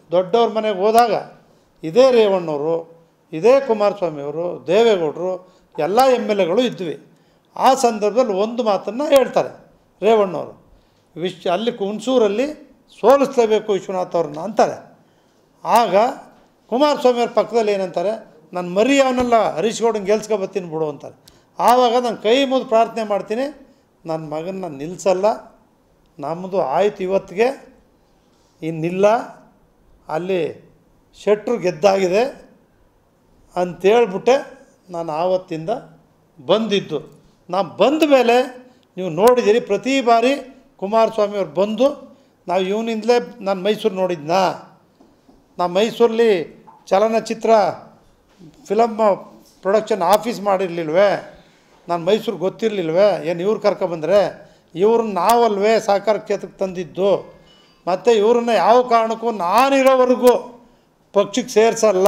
ದೊಡ್ಡವ್ರ ಮನೆಗೆ ಹೋದಾಗ ಇದೇ ರೇವಣ್ಣವರು ಇದೇ ಕುಮಾರಸ್ವಾಮಿಯವರು ದೇವೇಗೌಡರು ಎಲ್ಲ ಎಮ್ ಎಲ್ ಎಗಳು ಇದ್ವಿ ಆ ಸಂದರ್ಭದಲ್ಲಿ ಒಂದು ಮಾತನ್ನು ಹೇಳ್ತಾರೆ ರೇವಣ್ಣವರು ವಿಶ್ ಅಲ್ಲಿ ಹುಣಸೂರಲ್ಲಿ ಸೋಲಿಸಲೇಬೇಕು ವಿಶ್ವನಾಥ್ ಅವ್ರನ್ನ ಅಂತಾರೆ ಆಗ ಕುಮಾರಸ್ವಾಮಿ ಅವ್ರ ಪಕ್ಕದಲ್ಲಿ ಏನಂತಾರೆ ನಾನು ಮರಿ ಅವನೆಲ್ಲ ಹರೀಶ್ ಗೌಡನ ಗೆಲ್ಸ್ಕೊಬತ್ತೀನಿ ಬಿಡು ಅಂತಾರೆ ಆವಾಗ ನಾನು ಕೈ ಮುಗಿದು ಪ್ರಾರ್ಥನೆ ಮಾಡ್ತೀನಿ ನನ್ನ ಮಗನ್ನ ನಿಲ್ಲಿಸಲ್ಲ ನಮ್ಮದು ಆಯ್ತು ಇವತ್ತಿಗೆ ಇನ್ನಿಲ್ಲ ಅಲ್ಲಿ ಶೆಟ್ರು ಗೆದ್ದಾಗಿದೆ ಅಂತೇಳ್ಬಿಟ್ಟೆ ನಾನು ಆವತ್ತಿಂದ ಬಂದಿದ್ದು ನಾನು ಬಂದ ಮೇಲೆ ನೀವು ನೋಡಿದ್ದೀರಿ ಪ್ರತಿ ಬಾರಿ ಕುಮಾರಸ್ವಾಮಿ ಅವ್ರು ಬಂದು ನಾವು ಇವನಿಂದಲೇ ನಾನು ಮೈಸೂರು ನೋಡಿದ್ನಾ ನಾ ಮೈಸೂರಲ್ಲಿ ಚಲನಚಿತ್ರ ಫಿಲಮ್ ಪ್ರೊಡಕ್ಷನ್ ಆಫೀಸ್ ಮಾಡಿರಲಿಲ್ವೇ ನಾನು ಮೈಸೂರು ಗೊತ್ತಿರಲಿಲ್ವೇ ಏನು ಇವ್ರು ಕರ್ಕೊಬಂದರೆ ಇವ್ರನ್ನ ನಾವಲ್ವೇ ಸಹಕಾರ ಕ್ಷೇತ್ರಕ್ಕೆ ತಂದಿದ್ದು ಮತ್ತು ಇವ್ರನ್ನ ಯಾವ ಕಾರಣಕ್ಕೂ ನಾನಿರೋವರೆಗೂ ಪಕ್ಷಕ್ಕೆ ಸೇರಿಸಲ್ಲ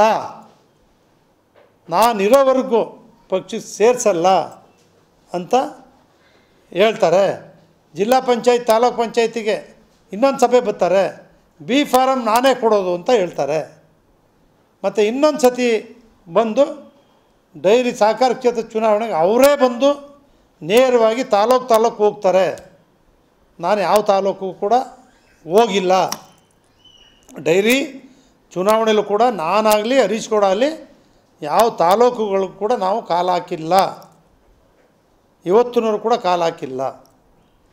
ನಾನಿರೋವರೆಗೂ ಪಕ್ಷಕ್ಕೆ ಸೇರಿಸಲ್ಲ ಅಂತ ಹೇಳ್ತಾರೆ ಜಿಲ್ಲಾ ಪಂಚಾಯತ್ ತಾಲೂಕ್ ಪಂಚಾಯತಿಗೆ ಇನ್ನೊಂದು ಸಭೆ ಬರ್ತಾರೆ ಬಿ ಫಾರಮ್ ನಾನೇ ಕೊಡೋದು ಅಂತ ಹೇಳ್ತಾರೆ ಮತ್ತು ಇನ್ನೊಂದು ಸತಿ ಬಂದು ಡೈರಿ ಸಹಕಾರ ಕ್ಷೇತ್ರ ಚುನಾವಣೆಗೆ ಅವರೇ ಬಂದು ನೇರವಾಗಿ ತಾಲೂಕು ತಾಲೂಕು ಹೋಗ್ತಾರೆ ನಾನು ಯಾವ ತಾಲೂಕು ಕೂಡ ಹೋಗಿಲ್ಲ ಡೈರಿ ಚುನಾವಣೆಯಲ್ಲೂ ಕೂಡ ನಾನಾಗಲಿ ಹರೀಶ್ ಗೌಡ ಆಗಲಿ ಯಾವ ತಾಲೂಕುಗಳು ಕೂಡ ನಾವು ಕಾಲು ಹಾಕಿಲ್ಲ ಇವತ್ತಿನವರು ಕೂಡ ಕಾಲು ಹಾಕಿಲ್ಲ